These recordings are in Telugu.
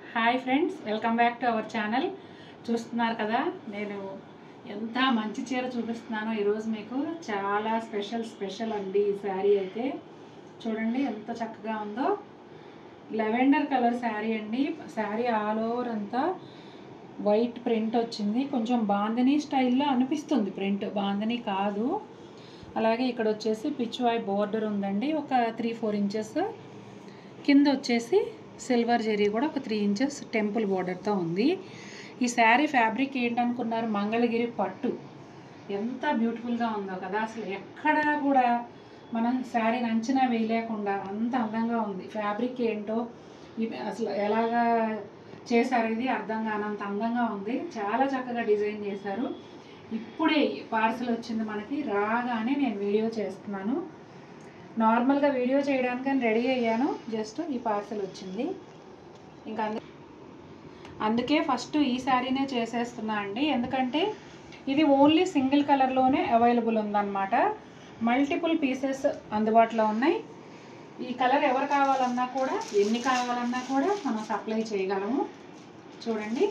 hi friends welcome back to our channel చూస్తున్నారు కదా నేను ఎంత మంచి చీర చూపిస్తున్నానో ఈరోజు మీకు చాలా స్పెషల్ స్పెషల్ అండి ఈ శారీ అయితే చూడండి ఎంత చక్కగా ఉందో లెవెండర్ కలర్ శారీ అండి శారీ ఆల్ ఓవర్ అంతా వైట్ ప్రింట్ వచ్చింది కొంచెం బాందని స్టైల్లో అనిపిస్తుంది ప్రింట్ బాందని కాదు అలాగే ఇక్కడ వచ్చేసి పిచ్వాయ్ బోర్డర్ ఉందండి ఒక త్రీ ఫోర్ ఇంచెస్ కింద వచ్చేసి సిల్వర్ జెరీ కూడా ఒక త్రీ ఇంచెస్ టెంపుల్ బోర్డర్తో ఉంది ఈ శారీ ఫ్యాబ్రిక్ ఏంటనుకున్నారు మంగళగిరి పట్టు ఎంత బ్యూటిఫుల్గా ఉందో కదా అసలు ఎక్కడా కూడా మనం శారీని అంచనా వేయలేకుండా అంత అందంగా ఉంది ఫ్యాబ్రిక్ ఏంటో ఇవి అసలు ఎలాగా చేశారు ఇది అర్థం కానంత అందంగా ఉంది చాలా చక్కగా డిజైన్ చేశారు ఇప్పుడే పార్సల్ వచ్చింది మనకి రాగానే నేను వీడియో చేస్తున్నాను నార్మల్గా వీడియో చేయడానికి రెడీ అయ్యాను జస్ట్ ఈ పార్సల్ వచ్చింది ఇంకా అందు అందుకే ఫస్ట్ ఈ శారీనే చేసేస్తున్నా అండి ఎందుకంటే ఇది ఓన్లీ సింగిల్ కలర్లోనే అవైలబుల్ ఉందన్నమాట మల్టిపుల్ పీసెస్ అందుబాటులో ఉన్నాయి ఈ కలర్ ఎవరు కావాలన్నా కూడా ఎన్ని కావాలన్నా కూడా మనం సప్లై చేయగలము చూడండి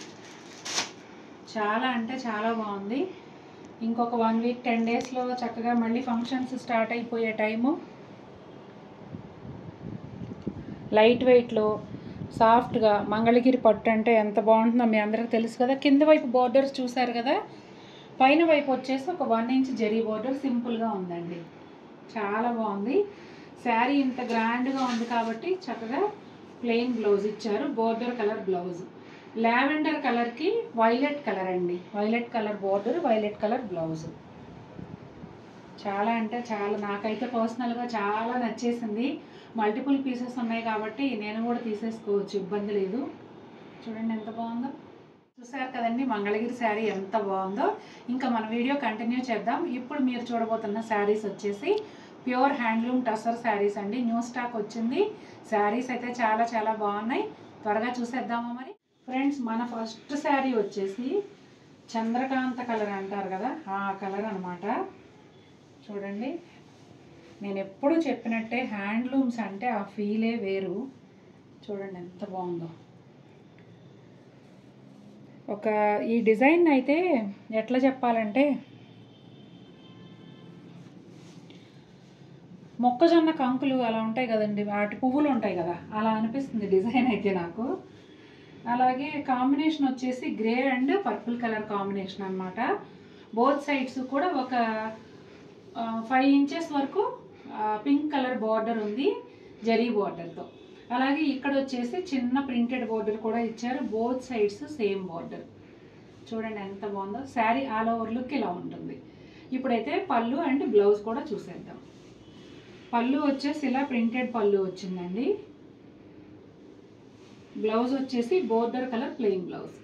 చాలా అంటే చాలా బాగుంది ఇంకొక వన్ వీక్ టెన్ డేస్లో చక్కగా మళ్ళీ ఫంక్షన్స్ స్టార్ట్ అయిపోయే టైము లైట్ వెయిట్లో సాఫ్ట్గా మంగళగిరి పట్టు అంటే ఎంత బాగుంటుందో మీ అందరికీ తెలుసు కదా కింద వైపు బోర్డర్స్ చూసారు కదా పైన వైపు వచ్చేసి ఒక వన్ ఇంచ్ జరీ బోర్డర్ సింపుల్గా ఉందండి చాలా బాగుంది శారీ ఇంత గ్రాండ్గా ఉంది కాబట్టి చక్కగా ప్లెయిన్ బ్లౌజ్ ఇచ్చారు బోర్డర్ కలర్ బ్లౌజ్ లావెండర్ కలర్కి వైలెట్ కలర్ అండి violet colour border violet colour blouse చాలా అంటే చాలా నాకైతే పర్సనల్గా చాలా నచ్చేసింది మల్టిపుల్ పీసెస్ ఉన్నాయి కాబట్టి నేను కూడా తీసేసుకోవచ్చు ఇబ్బంది లేదు చూడండి ఎంత బాగుందో చూసారు కదండి మంగళగిరి శారీ ఎంత బాగుందో ఇంకా మన వీడియో కంటిన్యూ చేద్దాం ఇప్పుడు మీరు చూడబోతున్న శారీస్ వచ్చేసి ప్యూర్ హ్యాండ్లూమ్ టసర్ శారీస్ అండి న్యూ స్టాక్ వచ్చింది శారీస్ అయితే చాలా చాలా బాగున్నాయి త్వరగా చూసేద్దామా మరి ఫ్రెండ్స్ మన ఫస్ట్ శారీ వచ్చేసి చంద్రకాంత కలర్ అంటారు కదా ఆ కలర్ అనమాట చూడండి నేను ఎప్పుడు చెప్పినట్టే హ్యాండ్లూమ్స్ అంటే ఆ ఫీలే వేరు చూడండి ఎంత బాగుందో ఒక ఈ డిజైన్ అయితే ఎట్లా చెప్పాలంటే మొక్కజొన్న కంకులు అలా ఉంటాయి కదండి వాటి పువ్వులు ఉంటాయి కదా అలా అనిపిస్తుంది డిజైన్ అయితే నాకు అలాగే కాంబినేషన్ వచ్చేసి grey and purple colour combination అనమాట బోత్ సైడ్స్ కూడా ఒక ఫైవ్ ఇంచెస్ వరకు పింక్ కలర్ బార్డర్ ఉంది జరీ బార్డర్తో అలాగే ఇక్కడ వచ్చేసి చిన్న ప్రింటెడ్ బార్డర్ కూడా ఇచ్చారు బోత్ సైడ్స్ సేమ్ బార్డర్ చూడండి ఎంత బాగుందో శారీ ఆల్ ఓవర్ లుక్ ఇలా ఉంటుంది ఇప్పుడైతే పళ్ళు అండ్ బ్లౌజ్ కూడా చూసేద్దాం పళ్ళు వచ్చేసి ఇలా ప్రింటెడ్ పళ్ళు వచ్చిందండి బ్లౌజ్ వచ్చేసి border colour plain blouse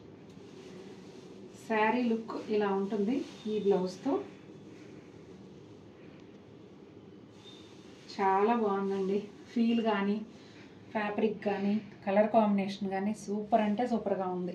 sari look ఇలా ఉంటుంది ఈ బ్లౌజ్తో చాలా బాగుందండి ఫీల్ కానీ ఫ్యాబ్రిక్ కానీ కలర్ కాంబినేషన్ కానీ సూపర్ అంటే సూపర్గా ఉంది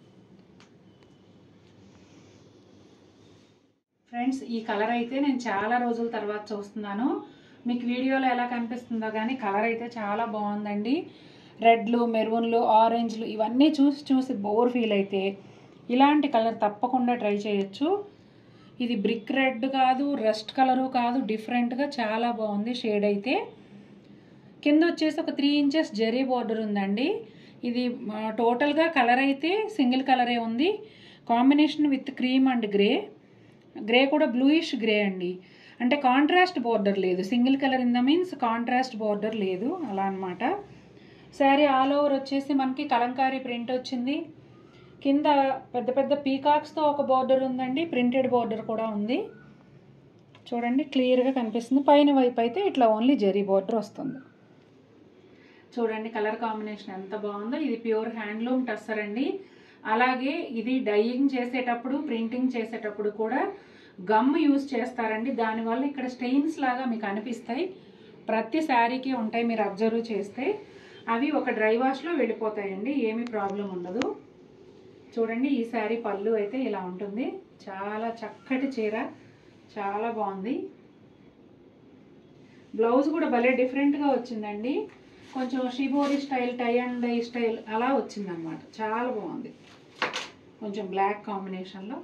ఫ్రెండ్స్ ఈ కలర్ అయితే నేను చాలా రోజుల తర్వాత చూస్తున్నాను మీకు వీడియోలో ఎలా కనిపిస్తుందో కానీ కలర్ అయితే చాలా బాగుందండి రెడ్లు మెరూన్లు ఆరెంజ్లు ఇవన్నీ చూసి చూసి బోర్ ఫీల్ అయితే ఇలాంటి కలర్ తప్పకుండా ట్రై చేయొచ్చు ఇది బ్రిక్ రెడ్ కాదు రస్ట్ కలరు కాదు డిఫరెంట్గా చాలా బాగుంది షేడ్ అయితే కింద వచ్చేసి ఒక త్రీ ఇంచెస్ జెరీ బార్డర్ ఉందండి ఇది టోటల్గా కలర్ అయితే సింగిల్ కలరే ఉంది combination with cream and grey grey కూడా బ్లూయిష్ గ్రే అండి అంటే కాంట్రాస్ట్ బార్డర్ లేదు single colour in the means contrast border లేదు అలా అనమాట శారీ ఆల్ ఓవర్ వచ్చేసి మనకి కలంకారీ ప్రింట్ వచ్చింది కింద పెద్ద పెద్ద పీకాక్స్తో ఒక బార్డర్ ఉందండి ప్రింటెడ్ బార్డర్ కూడా ఉంది చూడండి క్లియర్గా కనిపిస్తుంది పైన వైపు అయితే ఇట్లా ఓన్లీ జెరీ బార్డర్ వస్తుంది చూడండి కలర్ కాంబినేషన్ ఎంత బాగుందో ఇది ప్యూర్ హ్యాండ్లూమ్ టస్సర్ అండి అలాగే ఇది డైయింగ్ చేసేటప్పుడు ప్రింటింగ్ చేసేటప్పుడు కూడా గమ్ యూజ్ చేస్తారండి దానివల్ల ఇక్కడ స్టెయిన్స్ లాగా మీకు అనిపిస్తాయి ప్రతి శారీకి ఉంటాయి మీరు అబ్జర్వ్ చేస్తే అవి ఒక డ్రై వాష్లో వెళ్ళిపోతాయండి ఏమీ ప్రాబ్లం ఉండదు చూడండి ఈ శారీ పళ్ళు అయితే ఇలా ఉంటుంది చాలా చక్కటి చీర చాలా బాగుంది బ్లౌజ్ కూడా భలే డిఫరెంట్గా వచ్చిందండి కొంచెం shibori style tie and dye style అలా వచ్చిందనమాట చాలా బాగుంది కొంచెం బ్లాక్ కాంబినేషన్లో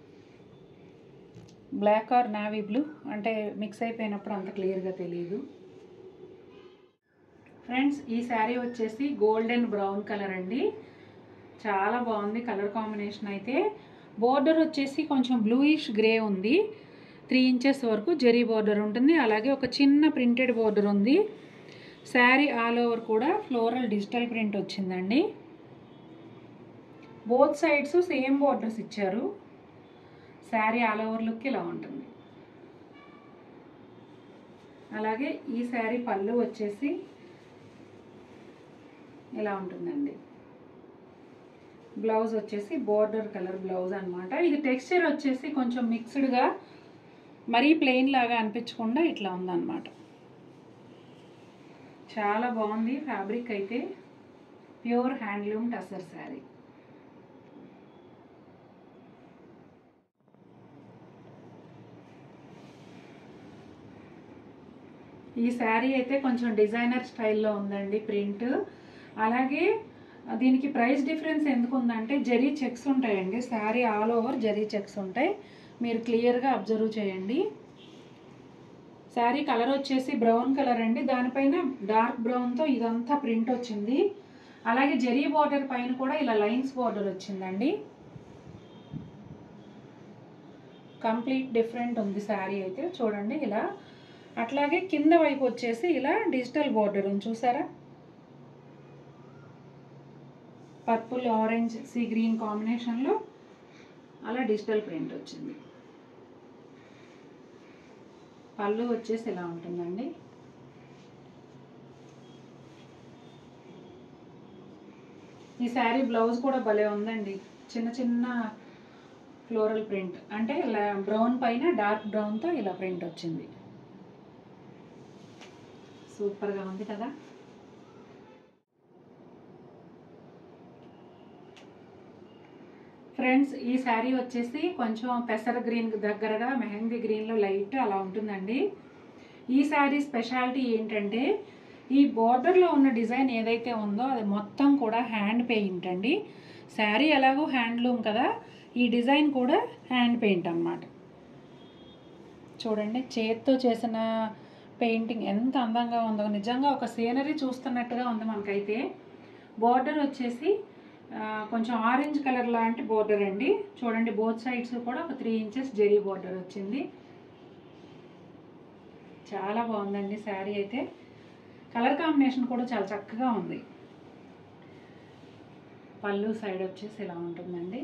బ్లాక్ ఆర్ నావీ బ్లూ అంటే మిక్స్ అయిపోయినప్పుడు అంత క్లియర్గా తెలియదు ఫ్రెండ్స్ ఈ శారీ వచ్చేసి గోల్డెన్ బ్రౌన్ కలర్ అండి చాలా బాగుంది కలర్ కాంబినేషన్ అయితే బోర్డర్ వచ్చేసి కొంచెం బ్లూయిష్ గ్రే ఉంది త్రీ ఇంచెస్ వరకు జరీ బోర్డర్ ఉంటుంది అలాగే ఒక చిన్న ప్రింటెడ్ బోర్డర్ ఉంది శారీ ఆల్ ఓవర్ కూడా ఫ్లోరల్ డిజిటల్ ప్రింట్ వచ్చిందండి బోత్ సైడ్స్ సేమ్ బోర్డర్స్ ఇచ్చారు శారీ ఆల్ ఓవర్ లుక్ ఇలా ఉంటుంది అలాగే ఈ శారీ పళ్ళు వచ్చేసి ఇలా ఉంటుందండి బ్లౌజ్ వచ్చేసి బోర్డర్ కలర్ బ్లౌజ్ అనమాట ఇది టెక్స్చర్ వచ్చేసి కొంచెం మిక్స్డ్గా మరీ ప్లెయిన్ లాగా అనిపించకుండా ఇట్లా ఉందన్నమాట చాలా బాగుంది ఫ్యాబ్రిక్ అయితే ప్యూర్ హ్యాండ్లూమ్ టసర్ శారీ ఈ శారీ అయితే కొంచెం డిజైనర్ స్టైల్లో ఉందండి ప్రింట్ అలాగే దీనికి ప్రైస్ డిఫరెన్స్ ఎందుకు ఉందంటే జరీ చెక్స్ ఉంటాయండి sari all over zari checks ఉంటాయి మీరు క్లియర్గా అబ్జర్వ్ చేయండి శారీ కలర్ వచ్చేసి బ్రౌన్ కలర్ అండి దానిపైన డార్క్ బ్రౌన్తో ఇదంతా ప్రింట్ వచ్చింది అలాగే జరీ బార్డర్ పైన కూడా ఇలా లైన్స్ బార్డర్ వచ్చిందండి కంప్లీట్ డిఫరెంట్ ఉంది శారీ అయితే చూడండి ఇలా అట్లాగే కింద వైపు వచ్చేసి ఇలా డిజిటల్ బార్డర్ ఉంది చూసారా పర్పుల్ ఆరెంజ్ సీ గ్రీన్ కాంబినేషన్లో అలా డిజిటల్ ప్రింట్ వచ్చింది పళ్ళు వచ్చేసి ఇలా ఉంటుందండి ఈ శారీ బ్లౌజ్ కూడా భలే ఉందండి చిన్న చిన్న ఫ్లోరల్ ప్రింట్ అంటే ఇలా బ్రౌన్ పైన డార్క్ బ్రౌన్తో ఇలా ప్రింట్ వచ్చింది సూపర్గా ఉంది కదా ఫ్రెండ్స్ ఈ శారీ వచ్చేసి కొంచెం పెసర గ్రీన్ దగ్గరగా మెహందీ గ్రీన్లో లైట్ అలా ఉంటుందండి ఈ శారీ స్పెషాలిటీ ఏంటంటే ఈ బోర్డర్లో ఉన్న డిజైన్ ఏదైతే ఉందో అది మొత్తం కూడా హ్యాండ్ పెయింట్ అండి శారీ ఎలాగో హ్యాండ్లూమ్ కదా ఈ డిజైన్ కూడా హ్యాండ్ పెయింట్ అన్నమాట చూడండి చేత్తో చేసిన పెయింటింగ్ ఎంత అందంగా ఉందో నిజంగా ఒక సీనరీ చూస్తున్నట్టుగా ఉంది మనకైతే బోర్డర్ వచ్చేసి ఆ, కొంచెం ఆరెంజ్ కలర్ లాంటి బోర్డర్ అండి చూడండి బోత్ సైడ్స్ కూడా ఒక త్రీ ఇంచెస్ జెరీ బోర్డర్ వచ్చింది చాలా బాగుందండి శారీ అయితే కలర్ కాంబినేషన్ కూడా చాలా చక్కగా ఉంది పళ్ళు సైడ్ వచ్చేసి ఇలా ఉంటుందండి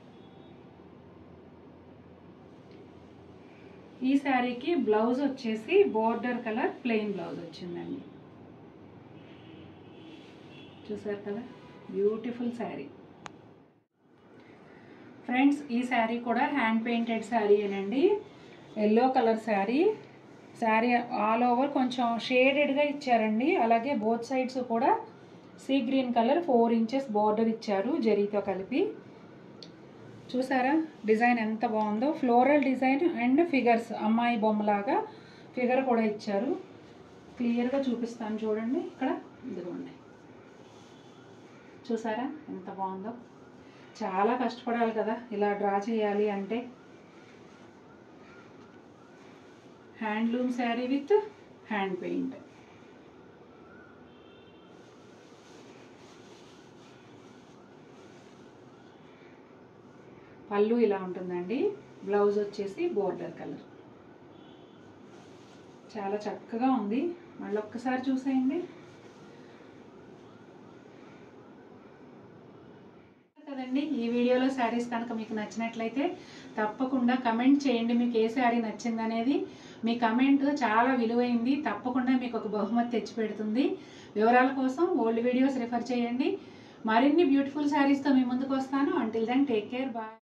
ఈ శారీకి బ్లౌజ్ వచ్చేసి బోర్డర్ కలర్ ప్లెయిన్ బ్లౌజ్ వచ్చిందండి చూసారు కదా బ్యూటిఫుల్ శారీ ఫ్రెండ్స్ ఈ శారీ కూడా హ్యాండ్ పెయింటెడ్ శారీ ఏనండి yellow colour sari sari all over కొంచెం షేడెడ్గా ఇచ్చారండి అలాగే బోత్ సైడ్స్ కూడా sea green colour four inches border ఇచ్చారు జరీతో కలిపి చూసారా డిజైన్ ఎంత బాగుందో ఫ్లోరల్ డిజైన్ అండ్ ఫిగర్స్ అమ్మాయి బొమ్మలాగా ఫిగర్ కూడా ఇచ్చారు క్లియర్గా చూపిస్తాను చూడండి ఇక్కడ ఇదిగోండి చూసారా ఎంత బాగుందో చాలా కష్టపడాలి కదా ఇలా డ్రా చేయాలి అంటే handloom sari with hand paint పళ్ళు ఇలా ఉంటుందండి బ్లౌజ్ వచ్చేసి బోర్డర్ కలర్ చాలా చక్కగా ఉంది మళ్ళీ ఒక్కసారి చూసేయండి కదండి ఈ వీడియోలో శారీస్ కనుక మీకు నచ్చినట్లయితే తప్పకుండా కమెంట్ చేయండి మీకు ఏ శారీ నచ్చింది అనేది మీ కమెంట్ చాలా విలువైంది తప్పకుండా మీకు ఒక బహుమతి తెచ్చి పెడుతుంది వివరాల కోసం ఓల్డ్ వీడియోస్ రిఫర్ చేయండి మరిన్ని బ్యూటిఫుల్ శారీస్తో మీ ముందుకు వస్తాను until then take care bye